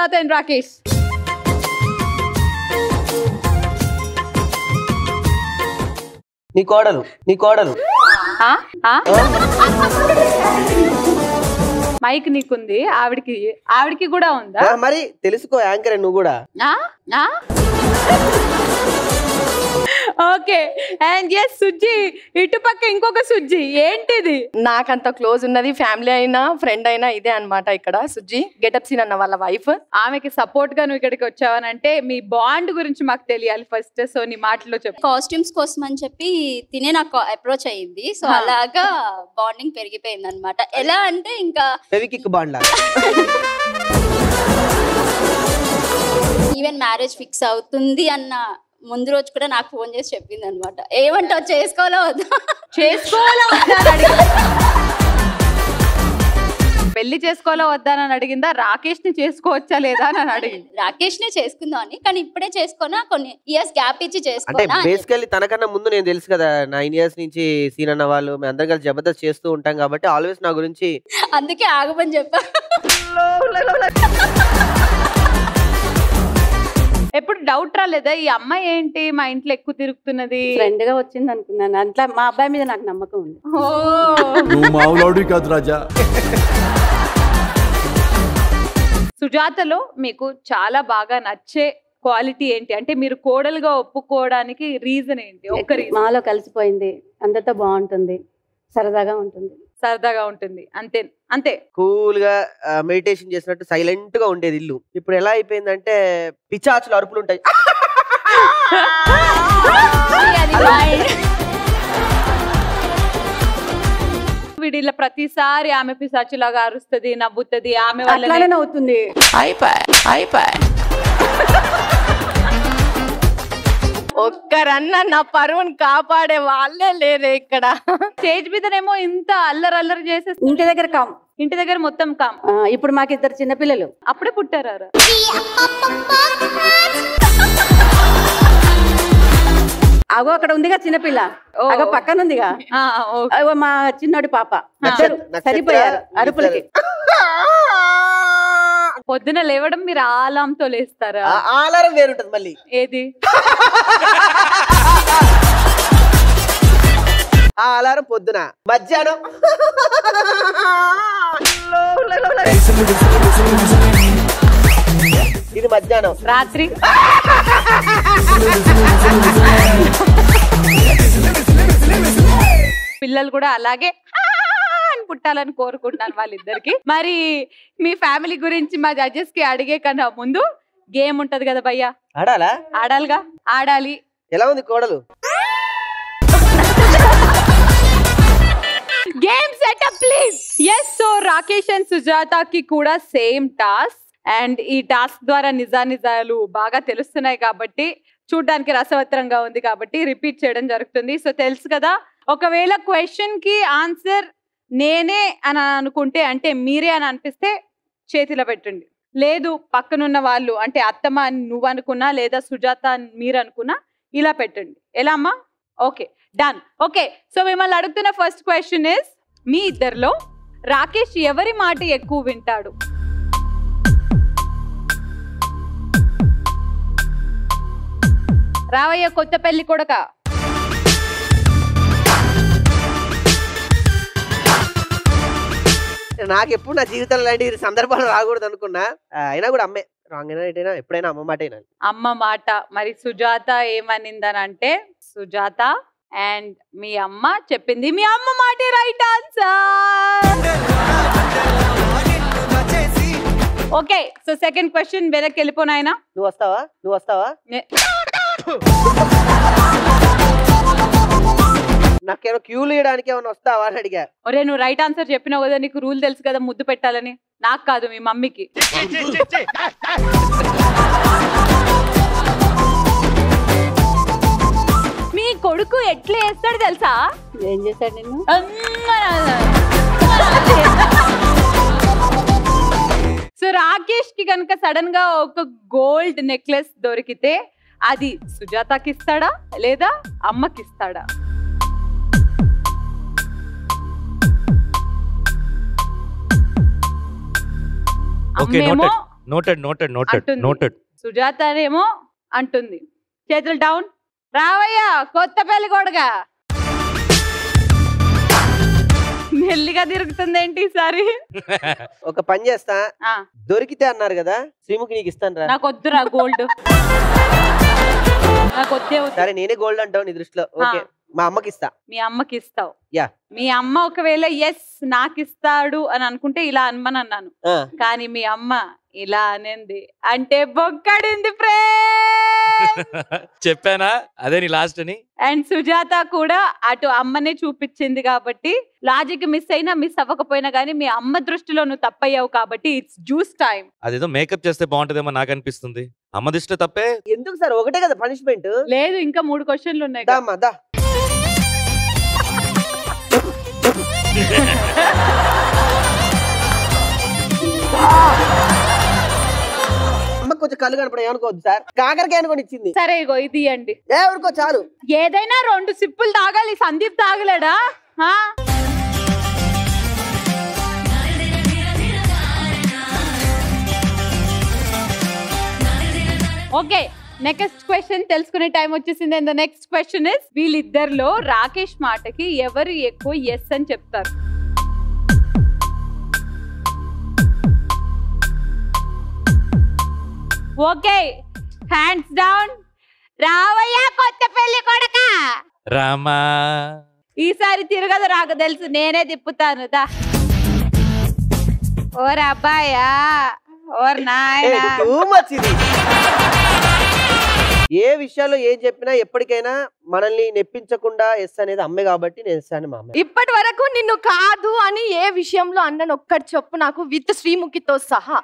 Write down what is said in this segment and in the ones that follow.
Sujatha and Rakesh నీ కోడలు నీ కోడలు ఆ? ఆ? మైక్ నీకుంది ఆవిడకి ఆవిడకి కూడా ఉందా ఆ, మరి తెలుసుకో యాంకర్ నువ్వు కూడా ఆ? ఆ? ఓకే అండ్ ఎస్ సుజ్జి ఇటుపక్క ఇంకొక సుజ్జి ఏంటిది నాకంత క్లోజ్ ఉన్నది ఫ్యామిలీ అయినా ఫ్రెండ్ అయినా ఇదే అన్నమాట ఇక్కడ సుజ్జి గెటప్ సీన్ అన్న వాళ్ళ వైఫ్ ఆమెకి సపోర్ట్ గా నువ్వు ఇక్కడికి వచ్చావనంటే మీ బాండ్ గురించి మాకు తెలియాలి ఫస్ట్ సో నీ మాటలో చెప్పు కాస్ట్యూమ్స్ కోసం అని చెప్పి తినే నాకు అప్రోచ్ అయ్యింది సో హా. అలాగా బాండింగ్ పెరిగిపోయింది అనమాట ఎలా అంటే ఇంకా ఫెవికిక్ బాండ్లా ఈవెన్ మ్యారేజ్ ఫిక్స్ అవుతుంది అన్న ముందు రోజు కూడా నాకు ఫోన్ చేసి చెప్పింది అనమాట ఏమంటావు చేసుకోవాలో వద్దా చేసుకోవాలా వద్దా అని అడిగిందా? పెళ్లి చేసుకోవాలా వద్దా అని అడిగిందా రాకేష్ ని చేసుకోవచ్చా లేదా అని అడిగింది రాకేష్ నే చేసుకుందాం అని కానీ ఇప్పుడే చేసుకోనా కొన్ని ఇయర్స్ గ్యాప్ ఇచ్చి అంటే చేసుకోనా అని చెప్పి. బేసికల్లీ తనకన్నా ముందు నేను తెలుసు కదా నైన్ ఇయర్స్ నుంచి సీన్ అన్న వాళ్ళు మేము అందరం కలిసి జబర్దస్త్ చేస్తూ ఉంటాం కాబట్టి ఆల్వేస్ నా గురించి అందుకే ఆగమని చెప్పా ఎప్పుడు డౌట్ రాలేదా ఈ అమ్మాయి ఏంటి మా ఇంట్లో ఎక్కువ తిరుగుతున్నది ఫ్రెండ్ గా వచ్చింది అనుకున్నాను అట్లా మా అబ్బాయి మీద నాకు నమ్మకం ఉంది ఓ నువ్వు మామూలు కాదు రాజా సుజాతలో మీకు చాలా బాగా నచ్చే క్వాలిటీ ఏంటి అంటే మీరు కోడలుగా ఒప్పుకోవడానికి రీజన్ ఏంటి ఒక్క రీజన్ మాలో కలిసిపోయింది అందరితో బాగుంటుంది సరదాగా ఉంటుంది సరదాగా ఉంటుంది అంతే అంతే కూల్ గా మెడిటేషన్ చేసినట్టు సైలెంట్ గా ఉండేది ఇల్లు ఇప్పుడు ఎలా అయిపోయిందంటే పిచాచులు అరుపులు ఉంటాయి అది mind. వీడిలో ప్రతిసారి ఆమె పిశాచులాగా అరుస్తుంది నవ్వుతుంది ఆమె అట్లానే వల్ల నవ్వుతుంది ఒక్కరన్నా నా పరువుని కాపాడే వాళ్ళే లేరే ఇక్కడ స్టేజ్ మీదనేమో ఇంత అల్లరి అల్లరి చేసే ఇంటి దగ్గర కామ్ ఇంటి దగ్గర మొత్తం కామ్ ఆ, ఇప్పుడు మాకు ఇద్దరు చిన్నపిల్లలు అప్పుడే పుట్టారా అగో అక్కడ ఉందిగా చిన్నపిల్ల ఓ. అగో పక్కన ఉందిగా ఆ, ఓకే. అగో మా చిన్నోడి పాప ఇద్దరు నక్షత్ర- సరిపోయారు అరుపులకి పొద్దున లేవడం మీరు ఆలాంతో లేస్తారా ఆ ఆలారం వేరుంటది మళ్ళీ ఏది ఆ అలారం పొద్దున మధ్యాహ్నం ఇది మధ్యాహ్నం రాత్రి పిల్లలు కూడా అలాగే "ఆ" అని పుట్టాలని కోరుకుంటున్నాను వాళ్ళిద్దరికి మరి మీ ఫ్యామిలీ గురించి మా జడ్జెస్ కి అడిగే కన్నా ముందు గేమ్ ఉంటది కదా భయ్యా ఆడాలా ఆడాలిగా ఆడాలి ఎలా ఉంది కోడలు game setup please yes so Rakesh and సుజాతకి కూడా సేమ్ టాస్క్ అండ్ ఈ టాస్క్ ద్వారా నిజానిజాలు బాగా తెలుస్తున్నాయి కాబట్టి చూడడానికి రసవత్తరంగా ఉంది కాబట్టి రిపీట్ చేయడం జరుగుతుంది సో తెలుసు కదా ఒకవేళ క్వశ్చన్ కి ఆన్సర్ నేనే అని అనుకుంటే అంటే మీరే అని అనిపిస్తే చేతిలో పెట్టండి లేదు పక్కనున్న వాళ్ళు అంటే అత్తమ్మ అని నువ్వు అనుకున్నా లేదా సుజాత అని మీరు అనుకున్నా ఇలా పెట్టండి ఎలా అమ్మా ఓకే డన్ ఓకే సో మిమ్మల్ని అడుగుతున్న ఫస్ట్ క్వశ్చన్ ఇస్ మీ ఇద్దరిలో రాకేష్ ఎవరి మాట ఎక్కువ వింటాడు రావయ్య కొత్త పెళ్లి కొడక నాకు ఎప్పుడు నా జీవితంలో లాంటి సందర్భాలు రాకూడదు అనుకున్నా ఆ, అయినా కూడా అమ్మే రాంగ్ అయినా ఎటైనా ఎప్పుడైనా అమ్మ మాట అయినా అమ్మ మాట మరి సుజాత ఏమనిందని అంటే సుజాత అండ్ మీ అమ్మ చెప్పింది మీ అమ్మ మాటే right answer okay so second question వెనక్కి వెళ్ళిపోనాయనా నువ్వు వస్తావా నువ్వు వస్తావా నే- నాకేమో క్యూలు ఇవ్వడానికి ఏమైనా వస్తావా అని అడిగా ఒరే నువ్వు రైట్ ఆన్సర్ చెప్పినావు కదా నీకు రూల్ తెలుసు కదా ముద్దు పెట్టాలని నాకు కాదు మీ మమ్మీకి మీ కొడుకు ఎట్లా వేస్తాడు తెలుసా ఏం చేశాడు నిన్ను సో రాకేష్ కి కనుక సడన్ గా ఒక గోల్డ్ నెక్లెస్ దొరికితే అది సుజాతకి ఇస్తాడా లేదా అమ్మకి ఇస్తాడా Okay, అమ్మేమో noted. నోటెడ్ నోటెడ్ నోటెడ్ అంటుంది. నోటెడ్ సుజాత అనేమో అంటుంది చేతులు డౌన్ రావయ్యా కొత్త పెళ్లి కొడగా మెల్లిగా తిరుగుతుంది ఏంటి ఈసారి ఒక పని చేస్తా ఆ, దొరికితే అన్నారు కదా శ్రీముఖి నీకు ఇస్తాను రా నాకు వద్దురా గోల్డ్ నాకు వద్దే వద్దు సరే నేనే గోల్డ్ అంటావు నీ దృష్టిలో ఓకే మా అమ్మకి ఇస్తా మీ అమ్మకి ఇస్తావు యా. మీ అమ్మ ఒకవేళ ఎస్ నాకు ఇస్తాడు అని అనుకుంటే ఇలా అనమని అన్నాను ఆ, కానీ మీ అమ్మ ఇలా అనింది అంటే బొక్కడింది ఫ్రే చెప్పానా అదే నీ లాస్ట్ అని అండ్ సుజాత కూడా అటు అమ్మనే చూపించింది కాబట్టి లాజిక్ మిస్ అయినా మిస్ అవ్వకపోయినా కానీ మీ అమ్మ దృష్టిలో నువ్వు తప్పయ్యావు కాబట్టి ఇట్స్ జ్యూస్ టైం అదేదో మేకప్ చేస్తే బాగుంటదేమో నాకు అనిపిస్తుంది అమ్మ దిష్టి తప్పే ఎందుకు సార్ ఒకటే కదా పనిష్మెంట్ లేదు ఇంకా మూడు క్వశ్చన్లు ఉన్నాయి కదా. దామ్మా దా అమ్మ కొంచెం కళ్ళు కనపడే అనుకోవద్దు సార్ కాకరకాయ అనుకోని ఇచ్చింది సరే ఇగో ఇది ఇయ్యండి ఏ ఊరుకో చాలు ఏదైనా రెండు సిప్పులు తాగాలి సందీప్ తాగలేడా ఆ? ఓకే నెక్స్ట్ క్వశ్చన్ తెలుసుకునే టైం వచ్చేసింది and the next question is వీళ్ళిద్దరిలో రాకేష్ మాటకి ఎవరు ఎక్కువ ఎస్ అని చెప్తారు ఓకే హ్యాండ్స్ డౌన్ రావయ్యా కొత్త పెళ్లి కొడక రామా ఈసారి తిరగదు రాక తెలుసు నేనే తిప్పుతాను దా ఓర్ అబ్బాయా ఓర్ నాయనా టూ మచ్ ఇది ఏ విషయాల్లో ఏం చెప్పినా ఎప్పటికైనా మనల్ని నెప్పించకుండా ఎస్ అనేది అమ్మే కాబట్టి నేను ఎస్ అని మా అమ్మ ఇప్పటి వరకు నిన్ను కాదు అని ఏ విషయంలో అన్నను ఒక్కటి చెప్పు నాకు విత్ శ్రీముఖితో సహా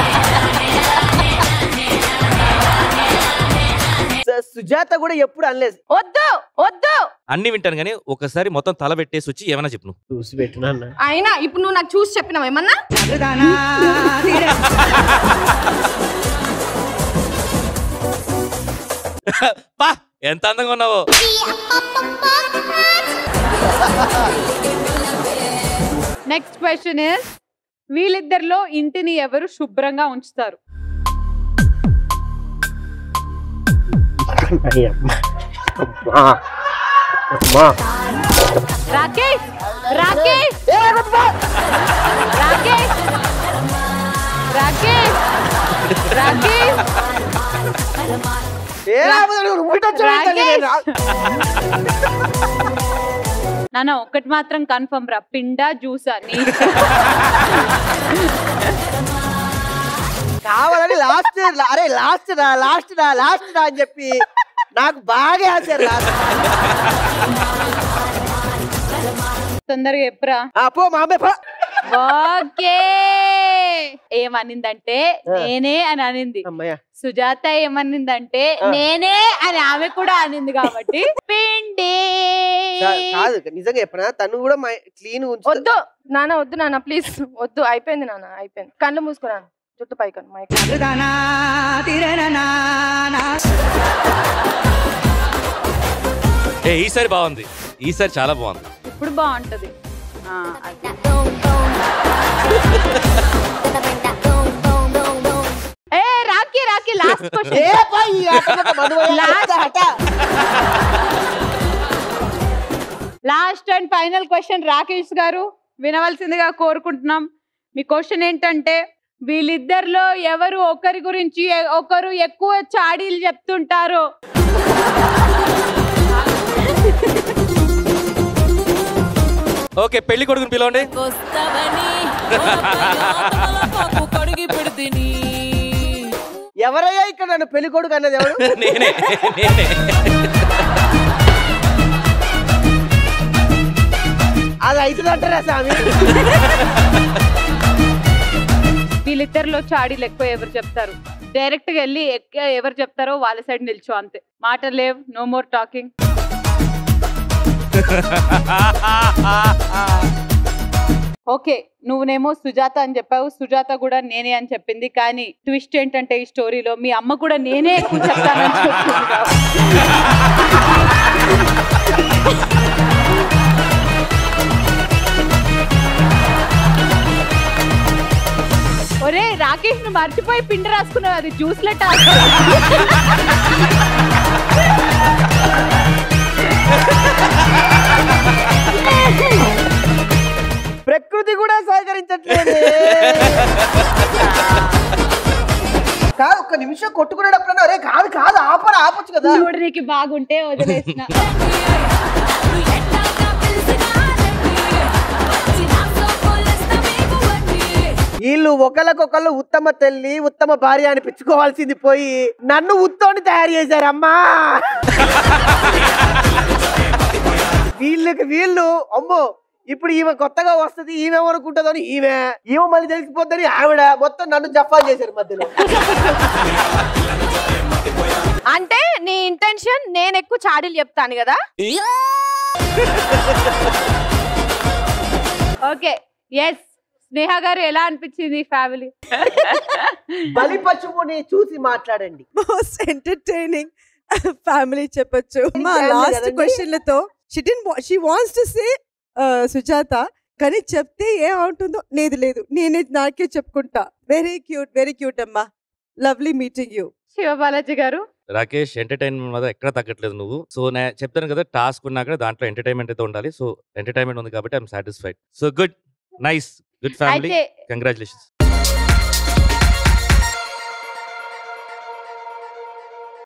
స- సుజాత కూడా ఎప్పుడు అనలేదు వద్దు వద్దు అన్ని వింటాను కానీ ఒకసారి మొత్తం తల పెట్టేసి వచ్చి ఏమైనా చెప్పు నువ్వు. చూసి పెట్టినా అన్న. అయినా ఇప్పుడు నువ్వు నాకు చూసి చెప్పినావు ఏమన్నా పా ఎంత అందంగా ఉన్నావో నెక్స్ట్ క్వశ్చన్ ఇస్ వీళ్ళిద్దరిలో ఇంటిని ఎవరు శుభ్రంగా ఉంచుతారు అయ్యమ్మ. అమ్మా. అమ్మా. రాకేష్ రాకేష్ రాకేష్ రాకేష్ రాకేష్ ఏ రాకపోతే నువ్వు ఉల్టా చూడాలి నేను రా- నాన్న ఒకటి మాత్రం కన్ఫర్మ్ రా పిండా జ్యూసా నీ కావాలని లాస్ట్ అరే లాస్ట్ రా లాస్ట్ రా లాస్ట్ రా అని చెప్పి నాకు బాగా వేసారు లాస్ట్ తొందరగా ఎప్పురా ఆ, పో మా అమ్మాయి పో. ఓకే ఏమనిందంటే నేనే అని అనింది అమ్మయ్య సుజాత ఏమనిందంటే ఆ. నేనే అని ఆమె కూడా అనింది కాబట్టి పిండి కా- కాదు నిజంగా చెప్పనా తను కూడా క్లీన్ ఉంచు వద్దు నాన్న వద్దు నాన్న ప్లీజ్ వద్దు అయిపోయింది నాన్న అయిపోయింది కళ్ళు మూసుకున్నాను జుట్టు పైకను మైక్ ఏ ఈసారి బాగుంది ఈసారి చాలా బాగుంది ఇప్పుడు బాగుంటది ఆ, అది. ఏ రాకీ రాకీ లాస్ట్ ఏ క్వశ్చన్ పా, ఈ ఆటలో మనువయ్య, Last. ఆట. Last and final question Rakesh garu వినవలసిందిగా కోరుకుంటున్నాం మీ క్వశ్చన్ ఏంటంటే వీళ్ళిద్దరిలో ఎవరు ఒకరి గురించి ఎ- ఒకరు ఎక్కువ చాడీలు చెప్తుంటారు ఓకే పెళ్లి కొడుకుని పిలవండి ఎవరయ్యా ఇక్కడ నన్ను పెళ్లి కొడుకు అన్నది ఎవరు నేనే నేనే అది అవుతుందంటారా స్వామి వీళ్ళిద్దరిలో చాడీలు ఎక్కువ ఎవరు చెప్తారు డైరెక్ట్ గా వెళ్ళి ఎక్కువ ఎవరు చెప్తారో వాళ్ళ సైడ్ నిల్చో అంతే మాట లేవ్ నో మోర్ టాకింగ్ ఓకే నువ్వునేమో సుజాత అని చెప్పావు సుజాత కూడా నేనే అని చెప్పింది కానీ ట్విస్ట్ ఏంటంటే ఈ స్టోరీలో మీ అమ్మ కూడా నేనే ఎక్కువ చెప్తానని చెప్తుంది కాబట్టి. ఒరే రాకేష్ రాకేష్ ను మర్చిపోయి పిండి రాసుకున్నావు అది జ్యూస్ల టాస్క్ ప్రకృతి కూడా సహకరించట్లేదు కాదు ఒక్క నిమిషం కొట్టుకునేటప్పుడు అరే కాదు కాదు ఆపరా ఆపొచ్చు కదా చూడడానికి బాగుంటే వదిలేసిన వీళ్ళు ఒకళ్ళకొకళ్ళు ఉత్తమ తల్లి ఉత్తమ భార్య అనిపించుకోవాల్సింది పోయి నన్ను ఉత్తోని తయారు చేశారమ్మా వీళ్ళకి వీళ్ళు అమ్మో ఇప్పుడు ఈమె కొత్తగా వస్తది ఈమె ఏమనుకుంటుందో అని ఈమె ఈమె మళ్ళీ తెలిసిపోద్దని ఆవిడ మొత్తం నన్ను జఫా చేశారు మధ్యలో అంటే నీ ఇంటెన్షన్ నేను ఎక్కువ చాడీలు చెప్తాను కదా ఓకే ఎస్ స్నేహ గారు ఎలా అనిపించింది ఫ్యామిలీ బలి పశువుని చూసి మాట్లాడండి మోస్ట్ ఎంటర్టైనింగ్ ఫ్యామిలీ చెప్పొచ్చు మా family లాస్ట్ కదండి? క్వశ్చన్లతో షీ డిన్ she wants to say Sujatha కానీ చెప్తే ఏమవుతుందో లేదు లేదు నేనే నాకే చెప్పుకుంటా వెరీ క్యూట్ వెరీ క్యూట్ అమ్మా lovely meeting you Sivabalaji garu Rakesh entertainment మీద ఎక్కడ తగ్గట్లేదు నువ్వు సో నేను చెప్తాను కదా టాస్క్ ఉన్నా కూడా దాంట్లో ఎంటర్టైన్మెంట్ అయితే ఉండాలి సో ఎంటర్టైన్మెంట్ ఉంది కాబట్టి I'm satisfied so good nice good family అయితే కంగ్రాచులేషన్స్